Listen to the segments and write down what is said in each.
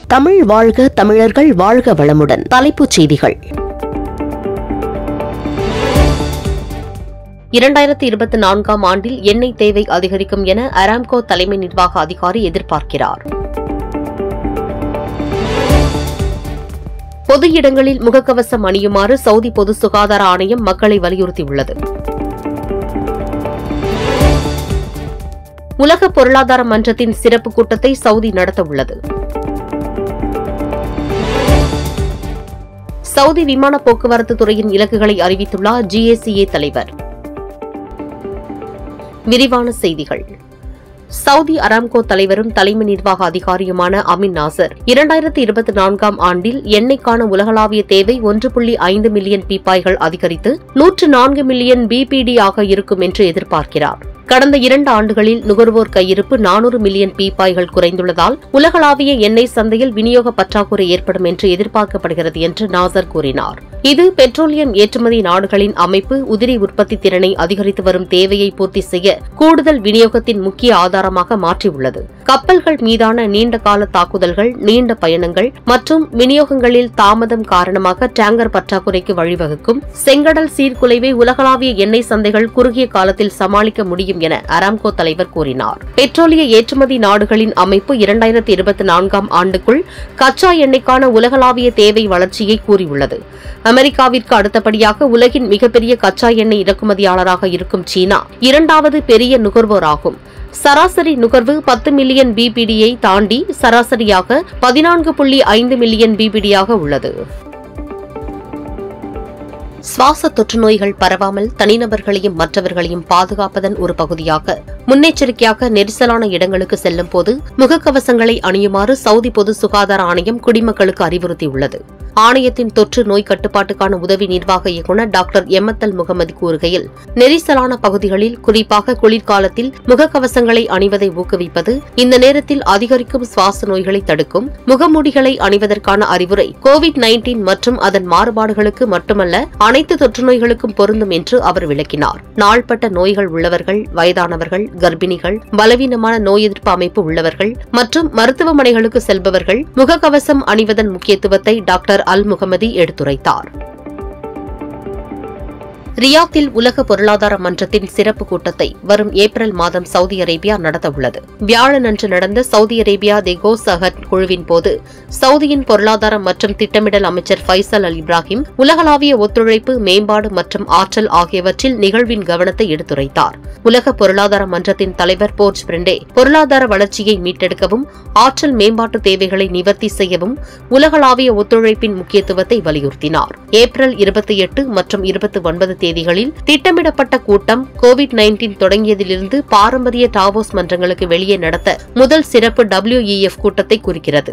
தமிழ் வாழ்க தமிழர்கள் வாழ்க வளமுடன் தலைப்புச் செய்திகள் இரண்டாயிரத்தி இருபத்தி நான்காம் ஆண்டில் எண்ணெய் தேவை அதிகரிக்கும் என அராம்கோ தலைமை நிர்வாக அதிகாரி எதிர்பார்க்கிறார் பொது இடங்களில் முகக்கவசம் அணியுமாறு சவுதி பொது சுகாதார ஆணையம் மக்களை வலியுறுத்தியுள்ளது உலக பொருளாதார மன்றத்தின் சிறப்பு கூட்டத்தை சவுதி நடத்தவுள்ளது சவுதி விமான போக்குவரத்து துறையின் இலக்குகளை அறிவித்துள்ளார் ஜிஏசிஏ தலைவர் விரிவான செய்திகள் சவுதி அராம்கோ தலைவரும் தலைமை நிர்வாக அதிகாரியுமான அமின் நாசர் இரண்டாயிரத்தி இருபத்தி நான்காம் ஆண்டில் எண்ணெய்க்கான உலகளாவிய தேவை ஒன்று புள்ளி ஐந்து மில்லியன் பீப்பாய்கள் அதிகரித்து நூற்று நான்கு மில்லியன் பிபிடி ஆக இருக்கும் என்று எதிர்பார்க்கிறார் கடந்த இரண்டு ஆண்டுகளில் நுகர்வோர் கையிருப்பு நானூறு மில்லியன் பீப்பாய்கள் குறைந்துள்ளதால் உலகளாவிய எண்ணெய் சந்தையில் விநியோக பற்றாக்குறை ஏற்படும் என்று எதிர்பார்க்கப்படுகிறது என்று நாசர் கூறினார் இது பெட்ரோலியம் ஏற்றுமதி நாடுகளின் அமைப்பு உதிரி உற்பத்தி திறனை அதிகரித்து வரும் தேவையை பூர்த்தி செய்ய கூடுதல் விநியோகத்தின் முக்கிய ஆதாரமாக மாற்றியுள்ளது கப்பல்கள் மீதான நீண்ட கால தாக்குதல்கள் நீண்ட பயணங்கள் மற்றும் விநியோகங்களில் தாமதம் காரணமாக டேங்கர் பற்றாக்குறைக்கு வழிவகுக்கும் செங்கடல் சீர்குலைவை உலகளாவிய எண்ணெய் சந்தைகள் குறுகிய காலத்தில் சமாளிக்க முடியும் என அராம்கோ தலைவர் கூறினார் பெட்ரோலிய ஏற்றுமதி நாடுகளின் அமைப்பு இரண்டாயிரத்தி இருபத்தி நான்காம் ஆண்டுக்குள் கச்சா எண்ணெய்க்கான உலகளாவிய தேவை வளர்ச்சியை கூறியுள்ளது அமெரிக்காவிற்கு அடுத்தபடியாக உலகின் மிகப்பெரிய கச்சா எண்ணெய் இறக்குமதியாளராக இருக்கும் சீனா இரண்டாவது பெரிய நுகர்வோராகும் சராசரி நுகர்வு பத்து மில்லியன் பிபிடியை தாண்டி சராசரியாக பதினான்கு புள்ளி ஐந்து மில்லியன் பிபிடியாக உள்ளது சுவாச தொற்று நோய்கள் பரவாமல் தனிநபர்களையும் மற்றவர்களையும் பாதுகாப்பதன் ஒரு பகுதியாக முன்னெச்சரிக்கையாக நெரிசலான இடங்களுக்கு செல்லும் போது முகக்கவசங்களை அணியுமாறு சவுதி பொது சுகாதார ஆணையம் குடிமக்களுக்கு அறிவுறுத்தியுள்ளது ஆணையத்தின் தொற்று நோய் கட்டுப்பாட்டுக்கான உதவி நிர்வாக இயக்குநர் டாக்டர் எம்எத்தல் முகமது கூறுகையில் நெரிசலான பகுதிகளில் குறிப்பாக குளிர்காலத்தில் முகக்கவசங்களை அணிவதை ஊக்குவிப்பது இந்த நேரத்தில் அதிகரிக்கும் சுவாச நோய்களை தடுக்கும் முகமூடிகளை அணிவதற்கான அறிவுரை கோவிட் நைன்டீன் மற்றும் அதன் மாறுபாடுகளுக்கு மட்டுமல்ல அனைத்து தொற்று நோய்களுக்கும் பொருந்தும் என்று அவர் விளக்கினார் நாள்பட்ட நோய்கள் உள்ளவர்கள் வயதானவர்கள் கர்ப்பிணிகள் பலவீனமான நோய் எதிர்ப்பு அமைப்பு உள்ளவர்கள் மற்றும் மருத்துவமனைகளுக்கு செல்பவர்கள் முகக்கவசம் அணிவதன் முக்கியத்துவத்தை டாக்டர் அல் முகமதி எடுத்துரைத்தார் ரியாத்தில் உலக பொருளாதார மன்றத்தின் சிறப்பு கூட்டத்தை வரும் ஏப்ரல் மாதம் சவுதி அரேபியா நடத்தவுள்ளது வியாழனன்று நடந்த சவுதி அரேபியா தெகோ சஹட் குழுவின் போது சவுதியின் பொருளாதாரம் மற்றும் திட்டமிடல் அமைச்சர் ஃபைசல் அல் இப்ராஹிம் உலகளாவிய ஒத்துழைப்பு மேம்பாடு மற்றும் ஆற்றல் ஆகியவற்றில் நிகழ்வின் கவனத்தை எடுத்துரைத்தார் உலக பொருளாதார மன்றத்தின் தலைவர் போர்ஜ் பிரெண்டே பொருளாதார வளர்ச்சியை மீட்டெடுக்கவும் ஆற்றல் மேம்பாட்டு தேவைகளை நிவர்த்தி செய்யவும் உலகளாவிய ஒத்துழைப்பின் முக்கியத்துவத்தை வலியுறுத்தினார் ஏப்ரல் இருபத்தி எட்டு மற்றும் இருபத்தி ஒன்பது தேதிகளில் திட்டமிடப்பட்ட கூட்டம் கோவிட் நைன்டீன் தொடங்கியதிலிருந்து பாரம்பரிய டாவோஸ் மன்றங்களுக்கு வெளியே நடத்த முதல் சிறப்பு டபிள்யூஇஎஃப் கூட்டத்தை குறிக்கிறது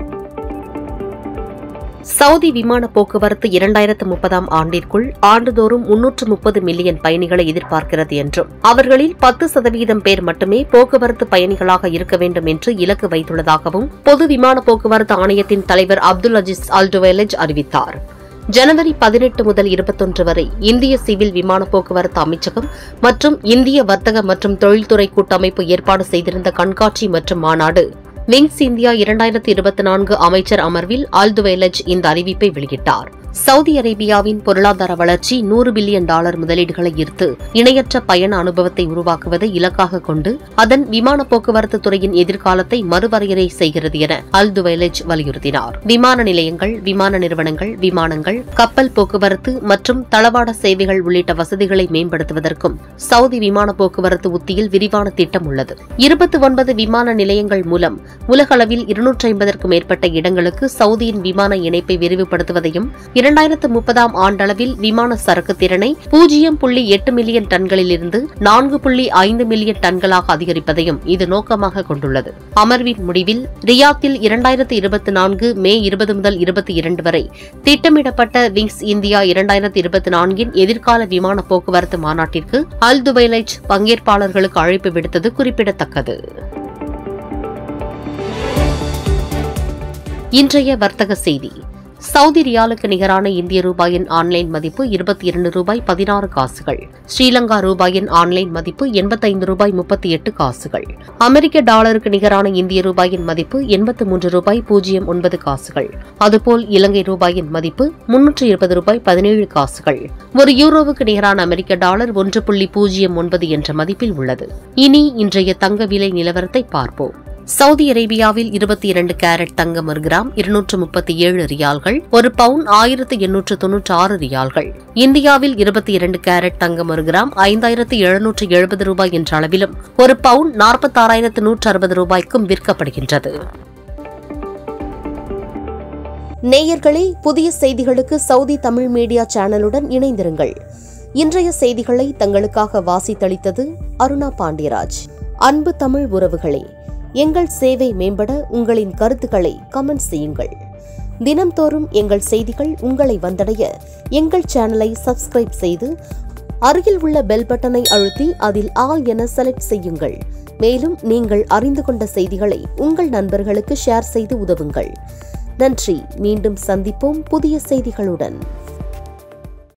சவுதி விமான போக்குவரத்து இரண்டாயிரத்து முப்பதாம் ஆண்டிற்குள் ஆண்டுதோறும் முன்னூற்று முப்பது மில்லியன் பயணிகளை எதிர்பார்க்கிறது என்றும் அவர்களில் பத்து சதவீதம் பேர் மட்டுமே போக்குவரத்து பயணிகளாக இருக்க வேண்டும் என்று இலக்கு வைத்துள்ளதாகவும் பொது விமான போக்குவரத்து ஆணையத்தின் தலைவர் அப்துல் அஜிஸ் அல்டுவேலஜ் அறிவித்தார் ஜனவரி பதினெட்டு முதல் இருபத்தொன்று வரை இந்திய சிவில் விமான போக்குவரத்து அமைச்சகம் மற்றும் இந்திய வர்த்தக மற்றும் தொழில்துறை கூட்டமைப்பு ஏற்பாடு செய்திருந்த கண்காட்சி மற்றும் மாநாடு விங்ஸ் இந்தியா இரண்டாயிரத்தி இருபத்தி நான்கு அமைச்சர் அமர்வில் ஆல்துவேலஜ் இந்த அறிவிப்பை வெளியிட்டார் சவுதி அரேபியாவின் பொருளாதார வளர்ச்சி நூறு பில்லியன் டாலர் முதலீடுகளை ஈர்த்து இணையற்ற பயண அனுபவத்தை உருவாக்குவதை இலக்காக கொண்டு அதன் விமான போக்குவரத்து துறையின் எதிர்காலத்தை மறுவரையறை செய்கிறது என அல்துவேலஜ் வலியுறுத்தினார் விமான நிலையங்கள் விமான நிறுவனங்கள் விமானங்கள் கப்பல் போக்குவரத்து மற்றும் தளவாட சேவைகள் உள்ளிட்ட வசதிகளை மேம்படுத்துவதற்கும் சவுதி விமான போக்குவரத்து உத்தியில் விரிவான திட்டம் உள்ளது இருபத்தி ஒன்பது விமான நிலையங்கள் மூலம் உலகளவில் இருநூற்றி ஐம்பதற்கும் மேற்பட்ட இடங்களுக்கு சவுதியின் விமான இணைப்பை விரிவுபடுத்துவதையும் இரண்டாயிரத்து முப்பதாம் ஆண்டளவில் விமான சரக்கு திறனை பூஜ்ஜியம் புள்ளி எட்டு மில்லியன் டன்களிலிருந்து நான்கு புள்ளி ஐந்து மில்லியன் டன்களாக அதிகரிப்பதையும் இது நோக்கமாக கொண்டுள்ளது அமர்வின் முடிவில் ரியாத்தில் இரண்டாயிரத்து இருபத்தி நான்கு மே இருபது முதல் இருபத்தி இரண்டு வரை திட்டமிடப்பட்ட விங்ஸ் இந்தியா இரண்டாயிரத்து இருபத்தி நான்கின் எதிர்கால விமான போக்குவரத்து மாநாட்டிற்கு அல் துபைலைச் பங்கேற்பாளர்களுக்கு அழைப்பு விடுத்தது குறிப்பிடத்தக்கது இன்றைய வர்த்தக செய்தி சவுதி ரியாலுக்கு நிகரான இந்திய ரூபாயின் ஆன்லைன் மதிப்பு இருபத்தி இரண்டு ரூபாய் பதினாறு காசுகள் ஸ்ரீலங்கா ரூபாயின் ஆன்லைன் மதிப்பு எண்பத்தைந்து ரூபாய் முப்பத்தி எட்டு காசுகள் அமெரிக்க டாலருக்கு நிகரான இந்திய ரூபாயின் மதிப்பு எண்பத்து மூன்று ரூபாய் பூஜ்ஜியம் ஒன்பது காசுகள் அதுபோல் இலங்கை ரூபாயின் மதிப்பு முன்னூற்று இருபது ரூபாய் பதினேழு காசுகள் ஒரு யூரோவுக்கு நிகரான அமெரிக்க டாலர் ஒன்று புள்ளி பூஜ்ஜியம் ஒன்பது என்ற மதிப்பில் உள்ளது இனி இன்றைய தங்க விலை நிலவரத்தை பார்ப்போம் சவுதி அரேபியாவில் இருபத்தி இரண்டு கேரட் தங்கம் ஒரு கிராம் இருநூற்று முப்பத்தி ஏழு ரியால்கள் ஒரு பவுன் ஆயிரத்து எண்ணூற்று தொன்னூற்று ஆறு ரியால்கள் இந்தியாவில் இருபத்தி இரண்டு கேரட் தங்கம் ஒரு கிராம் ஐந்தாயிரத்து எழுநூற்று எழுபது ரூபாய் என்ற அளவிலும் ஒரு பவுன் நாற்பத்தாறாயிரத்து நூற்று அறுபது ரூபாய்க்கும் விற்கப்படுகின்றது நேயர்களே புதிய செய்திகளுக்கு சவுதி தமிழ் மீடியா சேனலுடன் இணைந்திருங்கள் இன்றைய செய்திகளை தங்களுக்காக வாசித்தளித்தது அருணா பாண்டியராஜ் அன்பு தமிழ் உறவுகளே எங்கள் சேவை மேம்பட உங்களின் கருத்துக்களை கமெண்ட் செய்யுங்கள் தினம்தோறும் எங்கள் செய்திகள் உங்களை வந்தடைய எங்கள் சேனலை சப்ஸ்கிரைப் செய்து அருகில் உள்ள பெல் பட்டனை அழுத்தி அதில் ஆல் என செலக்ட் செய்யுங்கள் மேலும் நீங்கள் அறிந்து கொண்ட செய்திகளை உங்கள் நண்பர்களுக்கு ஷேர் செய்து உதவுங்கள் நன்றி மீண்டும் சந்திப்போம் புதிய செய்திகளுடன்